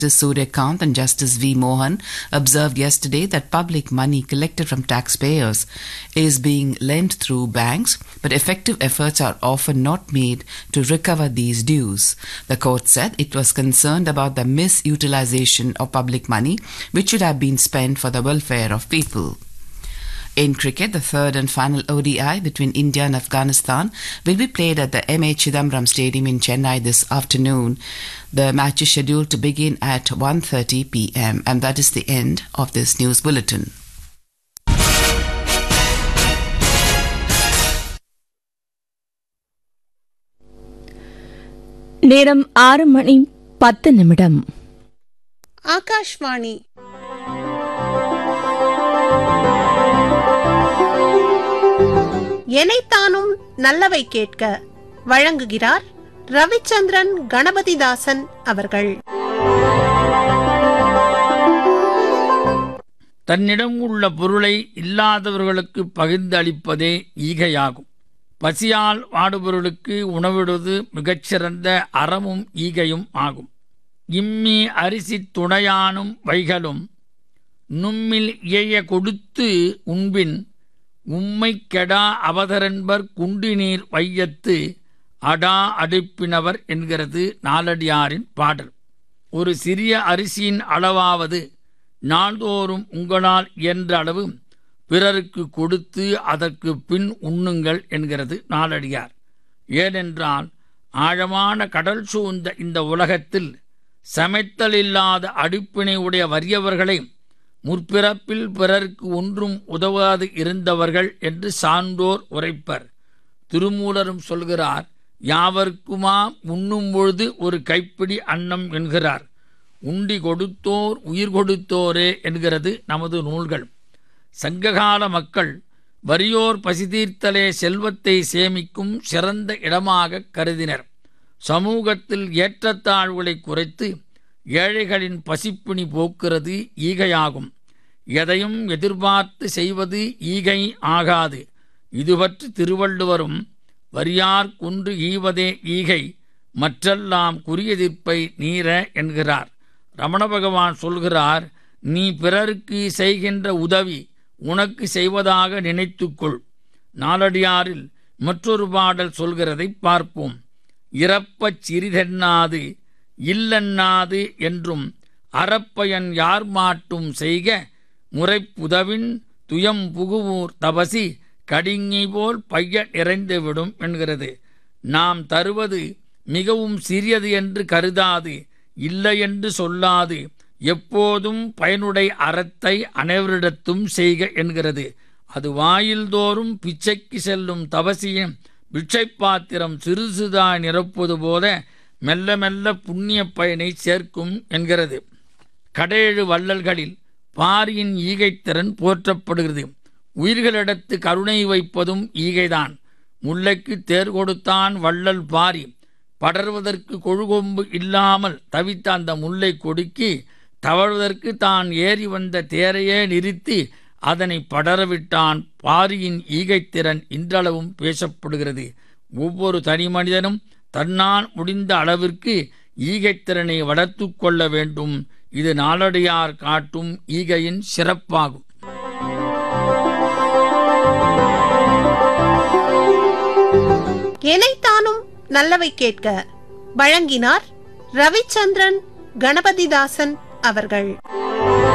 Justice Surya Kant and Justice V. Mohan observed yesterday that public money collected from taxpayers is being lent through banks, but effective efforts are often not made to recover these dues. The court said it was concerned about the misutilization of public money, which should have been spent for the welfare of people. In cricket, the third and final ODI between India and Afghanistan will be played at the MA Chidambaram Stadium in Chennai this afternoon. The match is scheduled to begin at 1:30 p.m. and that is the end of this news bulletin. நேரம் ஆறு மணி பத்து நிமிடம் ஆகாஷ்வாணி எனைத்தானும் நல்லவை கேட்க வழங்குகிறார் ரவிச்சந்திரன் கணபதிதாசன் அவர்கள் தன்னிடம் உள்ள பொருளை இல்லாதவர்களுக்கு பகிர்ந்து அளிப்பதே ஈகையாகும் பசியால் வாடுபவர்களுக்கு உணவிடுவது மிகச்சிறந்த அறமும் ஈகையும் ஆகும் இம்மி அரிசி துணையானும் வைகளும் நும்மில் இயைய கொடுத்து உண்பின் உம்மை கெடா அவதரென்பர் குண்டிநீர் வையத்து அடா அடுப்பினவர் என்கிறது நாலடியாரின் பாடல் ஒரு சிறிய அரிசியின் அளவாவது நாள்தோறும் உங்களால் இயன்ற அளவு பிறருக்கு கொடுத்து அதற்கு பின் உண்ணுங்கள் என்கிறது நாலடியார் ஏனென்றால் ஆழமான கடல் சூழ்ந்த இந்த உலகத்தில் சமைத்தல் இல்லாத அடுப்பினை உடைய வறியவர்களை முற்பிறப்பில் பிறருக்கு ஒன்றும் உதவாது இருந்தவர்கள் என்று சான்றோர் உரைப்பர் திருமூலரும் சொல்கிறார் யாவர்க்குமா உண்ணும் பொழுது ஒரு கைப்பிடி அன்னம் என்கிறார் உண்டி கொடுத்தோர் உயிர் கொடுத்தோரே என்கிறது நமது நூல்கள் சங்ககால மக்கள் வறியோர் பசிதீர்த்தலே செல்வத்தை சேமிக்கும் சிறந்த இடமாக கருதினர் சமூகத்தில் ஏற்றத்தாழ்வுகளை குறைத்து ஏழைகளின் பசிப்பிணி போக்குறது ஈகையாகும் எதையும் எதிர்பார்த்து செய்வது ஈகை ஆகாது இது பற்றி திருவள்ளுவரும் வரியார் குன்று ஈவதே ஈகை மற்றெல்லாம் குறியெதிர்ப்பை நீர என்கிறார் ரமண பகவான் சொல்கிறார் நீ பிறருக்கு செய்கின்ற உதவி உனக்கு செய்வதாக நினைத்துக்கொள் நாலடியாரில் மற்றொரு பாடல் சொல்கிறதை பார்ப்போம் இறப்பச் சிறிதென்னாது இல்லன்னாது என்றும் அறப்பயன் யார் மாட்டும் செய்க முறைப்புதவின் துயம் புகுவூர் தபசி கடிங்கை போல் பைய நிறைந்துவிடும் என்கிறது நாம் தருவது மிகவும் சிறியது என்று கருதாது இல்லை என்று சொல்லாது எப்போதும் பயனுடை அறத்தை அனைவரிடத்தும் செய்க என்கிறது அது வாயில்தோறும் பிச்சைக்கு செல்லும் தவசியும் பிட்சை பாத்திரம் சிறுசுதாய் நிரப்புவது போல மெல்ல மெல்ல புண்ணிய பயனை சேர்க்கும் என்கிறது கடேழு வள்ளல்களில் பாரியின் ஈகைத்திறன் போற்றப்படுகிறது உயிர்களிடத்து கருணை வைப்பதும் ஈகைதான் முல்லைக்கு தேர் கொடுத்தான் வள்ளல் பாரி படர்வதற்கு கொழுகொம்பு இல்லாமல் தவித்த அந்த முல்லை கொடுக்கி தவழ்வதற்கு தான் ஏறி வந்த தேரையே நிறுத்தி அதனை படரவிட்டான் பாரியின் ஈகைத்திறன் இன்றளவும் பேசப்படுகிறது ஒவ்வொரு தனி மனிதனும் தன்னால் முடிந்த அளவிற்கு ஈகைத்திறனை வளர்த்து கொள்ள வேண்டும் இது நாளடியார் காட்டும் ஈகையின் சிறப்பாகும் எனைத்தானும் நல்லவை கேட்க வழங்கினார் ரவிச்சந்திரன் கணபதிதாசன் அவர்கள்